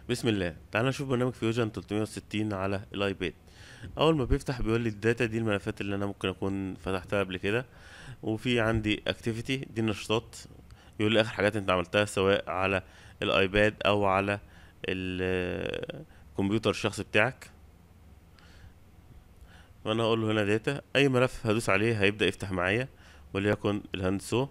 بسم الله تعال نشوف برنامج فيوجن 360 على الايباد اول ما بيفتح بيقول لي الداتا دي الملفات اللي انا ممكن اكون فتحتها قبل كده وفي عندي اكتيفيتي دي نشاطات يقول لي اخر حاجات انت عملتها سواء على الايباد او على ال- الكمبيوتر الشخصي بتاعك وانا هقول له هنا داتا اي ملف هدوس عليه هيبدأ يفتح معايا وليكن الهاندسو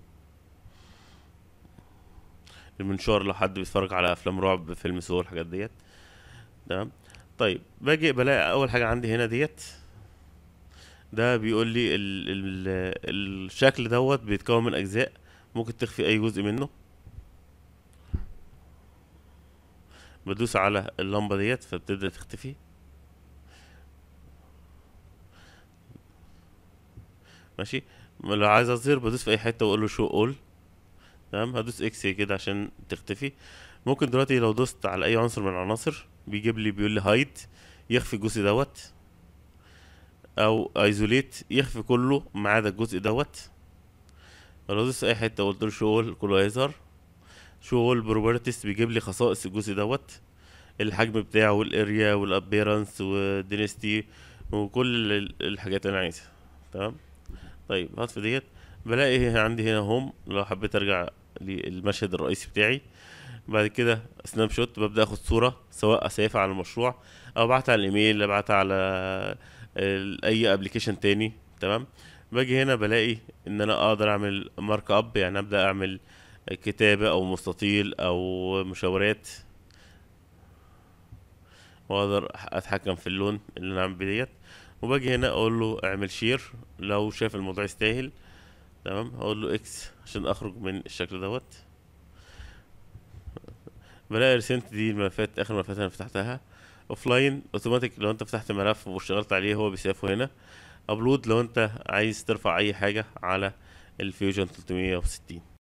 المنشار لو حد بيتفرج على افلام رعب فيلم سو الحاجات ديت تمام طيب باجي بلاقي اول حاجه عندي هنا ديت ده بيقول لي ال ال الشكل دوت بيتكون من اجزاء ممكن تخفي اي جزء منه بدوس على اللمبه ديت فبتبدا تختفي ماشي لو عايز اظهر بدوس في اي حته واقول له شو اول تمام هدوس اكس كده عشان تختفي ممكن دلوقتي لو دوست على اي عنصر من العناصر بيجيب لي بيقول لي هايد يخفي الجزء دوت او ايزوليت يخفي كله ما عدا الجزء دوت لو دوست اي حته وقلت له شو اول كله هيظهر شو اول بروبرتيز بيجيب لي خصائص الجزء دوت الحجم بتاعه والاريا والابيرنس والدينستي وكل ال- الحاجات اللي انا عايزها تمام طيب هطفي ديت بلاقي عندي هنا هوم لو حبيت ارجع للمشهد الرئيسي بتاعي بعد كده سناب شوت ببدأ اخد صورة سواء اسيفها على المشروع او ابعتها على الايميل ابعتها على ال- اي ابلكيشن تاني تمام باجي هنا بلاقي ان انا اقدر اعمل مارك اب يعني ابدأ اعمل كتابة او مستطيل او مشاورات واقدر اتحكم في اللون اللي انا عامل بيه ديت وباجي هنا اقول له اعمل شير لو شايف الموضوع يستاهل تمام هقول له اكس عشان اخرج من الشكل دوت بلاقي رسنت دي الملفات اخر ملفات انا فتحتها اوفلاين اوتوماتيك لو انت فتحت ملف واشتغلت عليه هو بيسيفه هنا ابلود لو انت عايز ترفع اي حاجه على الفيوجن 360